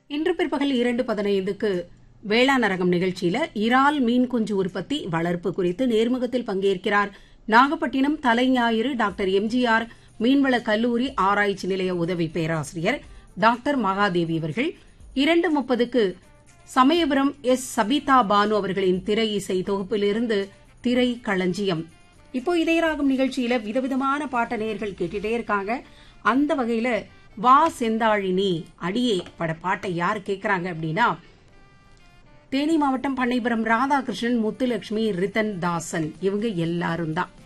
இன்று பிற்பகல் இரண்டு பதினைந்துக்கு வேளாண் அரங்கம் நிகழ்ச்சியில இறால் மீன் குஞ்சு உற்பத்தி வளர்ப்பு குறித்து நேர்முகத்தில் பங்கேற்கிறார் நாகப்பட்டினம் தலைஞாயிறு டாக்டர் எம்ஜிஆர் மீன்வள கல்லூரி ஆராய்ச்சி நிலைய உதவி பேராசிரியர் டாக்டர் மகாதேவி அவர்கள் இரண்டு முப்பதுக்கு சமயபுரம் எஸ் சபிதா பானு அவர்களின் திரை இசை தொகுப்பிலிருந்து திரை களஞ்சியம் இப்போ இதயராகும் நிகழ்ச்சியில விதவிதமான பாட்ட நேயர்கள் கேட்டுட்டே இருக்காங்க அந்த வகையில வா செந்தாழினி அடியே பட பாட்டை யார் கேட்கறாங்க அப்படின்னா தேனி மாவட்டம் பண்ணைபுரம் ராதாகிருஷ்ணன் முத்துலட்சுமி ரித்தன் தாசன் இவங்க எல்லாரும் தான்